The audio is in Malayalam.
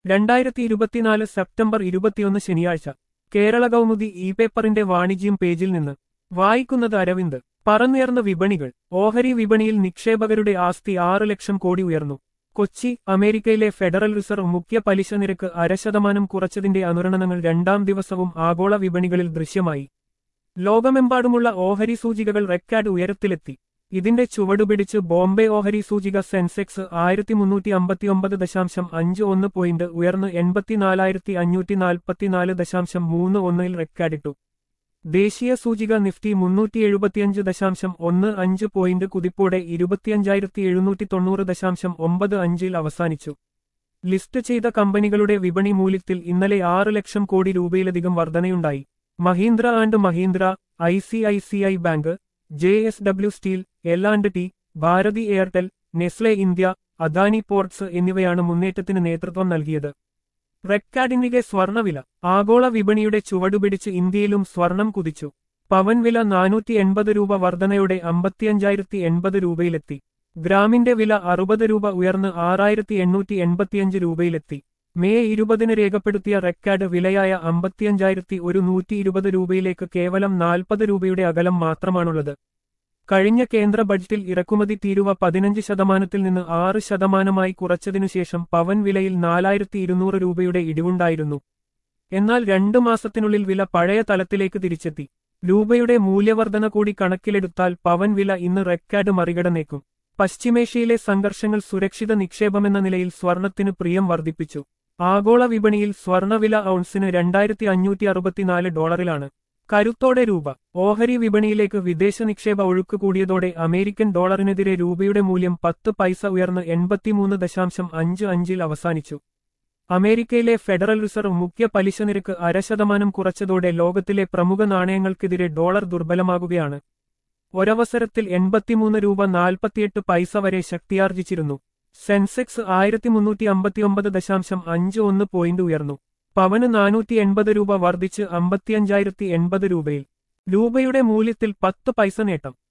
രണ്ടായിരത്തി ഇരുപത്തിനാല് സെപ്റ്റംബർ ഇരുപത്തിയൊന്ന് ശനിയാഴ്ച കേരള കൗമുദി ഇ പേപ്പറിന്റെ വാണിജ്യം പേജിൽ നിന്ന് വായിക്കുന്നത് അരവിന്ദ് പറന്നുയർന്ന വിപണികൾ ഓഹരി വിപണിയിൽ നിക്ഷേപകരുടെ ആസ്തി ആറ് ലക്ഷം കോടി ഉയർന്നു കൊച്ചി അമേരിക്കയിലെ ഫെഡറൽ റിസർവ് മുഖ്യ പലിശ നിരക്ക് അരശതമാനം കുറച്ചതിന്റെ അനുരണനങ്ങൾ രണ്ടാം ദിവസവും ആഗോള വിപണികളിൽ ദൃശ്യമായി ലോകമെമ്പാടുമുള്ള ഓഹരി സൂചികകൾ റെക്കാർഡ് ഉയരത്തിലെത്തി ഇതിന്റെ ചുവടുപിടിച്ച് ബോംബെ ഓഹരി സൂചിക സെൻസെക്സ് ആയിരത്തി മുന്നൂറ്റി അമ്പത്തിയൊമ്പത് ദശാംശം അഞ്ച് ഒന്ന് പോയിന്റ് ഉയർന്ന് എൺപത്തിനാലായിരത്തി അഞ്ഞൂറ്റി നാൽപ്പത്തിനാല് ദശാംശം മൂന്ന് ഒന്നിൽ റെക്കാർഡിട്ടു ദേശീയ സൂചിക നിഫ്റ്റി മുന്നൂറ്റി എഴുപത്തിയഞ്ച് ദശാംശം ഒന്ന് അഞ്ച് പോയിന്റ് കുതിപ്പോടെ ഇരുപത്തിയഞ്ചായിരത്തി എഴുന്നൂറ്റി തൊണ്ണൂറ് ദശാംശം ഒമ്പത് അഞ്ചിൽ അവസാനിച്ചു ലിസ്റ്റ് ചെയ്ത കമ്പനികളുടെ വിപണി മൂല്യത്തിൽ ഇന്നലെ ആറ് ലക്ഷം കോടി രൂപയിലധികം വർധനയുണ്ടായി Mahindra and Mahindra I C I C I bank J S W steel L and T Bharti Airtel Nestle India Adani ports എന്നിവയാണ് മുന്നേറ്റത്തിന് നേതൃത്വം നൽകിയത് റെക്കാർഡിനിലെ സ്വർണവില ആഗോള വിപണിയുടെ ചുവടുപിടിച്ച് ഇന്ത്യയിലും സ്വർണം കുതിച്ചു പവൻ വില നാനൂറ്റി എൺപത് രൂപ വർധനയോടെ അമ്പത്തിയഞ്ചായിരത്തി എൺപത് രൂപയിലെത്തി ഗ്രാമിന്റെ വില അറുപത് രൂപ ഉയർന്ന് ആറായിരത്തി എണ്ണൂറ്റി എൺപത്തിയഞ്ച് രൂപയിലെത്തി മെയ് ഇരുപതിന് രേഖപ്പെടുത്തിയ റെക്കാർഡ് വിലയായ അമ്പത്തിയഞ്ചായിരത്തി ഒരു നൂറ്റി ഇരുപത് രൂപയിലേക്ക് കേവലം നാൽപ്പത് രൂപയുടെ അകലം മാത്രമാണുള്ളത് കഴിഞ്ഞ കേന്ദ്ര ബജറ്റിൽ ഇറക്കുമതി തീരുവ പതിനഞ്ച് ശതമാനത്തിൽ നിന്ന് ആറ് ശതമാനമായി കുറച്ചതിനുശേഷം പവൻ വിലയിൽ നാലായിരത്തി ഇരുന്നൂറ് രൂപയുടെ ഇടിവുണ്ടായിരുന്നു എന്നാൽ രണ്ടു മാസത്തിനുള്ളിൽ വില പഴയ തലത്തിലേക്ക് തിരിച്ചെത്തി രൂപയുടെ മൂല്യവർധന കൂടി കണക്കിലെടുത്താൽ പവൻ വില ഇന്ന് റെക്കാർഡ് മറികടന്നേക്കും പശ്ചിമേഷ്യയിലെ സംഘർഷങ്ങൾ സുരക്ഷിത നിക്ഷേപമെന്ന നിലയിൽ സ്വർണത്തിന് പ്രിയം വർദ്ധിപ്പിച്ചു ആഗോള വിപണിയിൽ സ്വർണവില ഔൺസിന് രണ്ടായിരത്തി അഞ്ഞൂറ്റി അറുപത്തിനാല് ഡോളറിലാണ് കരുത്തോടെ രൂപ ഓഹരി വിപണിയിലേക്ക് വിദേശ നിക്ഷേപ ഒഴുക്ക് കൂടിയതോടെ അമേരിക്കൻ ഡോളറിനെതിരെ രൂപയുടെ മൂല്യം പത്ത് പൈസ ഉയർന്ന് എൺപത്തിമൂന്ന് ദശാംശം അഞ്ച് അഞ്ചിൽ അവസാനിച്ചു അമേരിക്കയിലെ ഫെഡറൽ റിസർവ് മുഖ്യ പലിശ നിരക്ക് അരശതമാനം കുറച്ചതോടെ ലോകത്തിലെ പ്രമുഖ നാണയങ്ങൾക്കെതിരെ ഡോളർ ദുർബലമാകുകയാണ് ഒരവസരത്തിൽ എൺപത്തിമൂന്ന് രൂപ നാൽപ്പത്തിയെട്ട് പൈസ വരെ ശക്തിയാർജിച്ചിരുന്നു സെൻസെക്സ് ആയിരത്തി മുന്നൂറ്റി അമ്പത്തിയൊമ്പത് ദശാംശം അഞ്ച് ഒന്ന് പോയിന്റ് ഉയർന്നു പവന് നാനൂറ്റി എൺപത് രൂപ വർദ്ധിച്ച് അമ്പത്തിയഞ്ചായിരത്തി എൺപത് രൂപയിൽ രൂപയുടെ മൂല്യത്തിൽ പത്ത് പൈസ നേട്ടം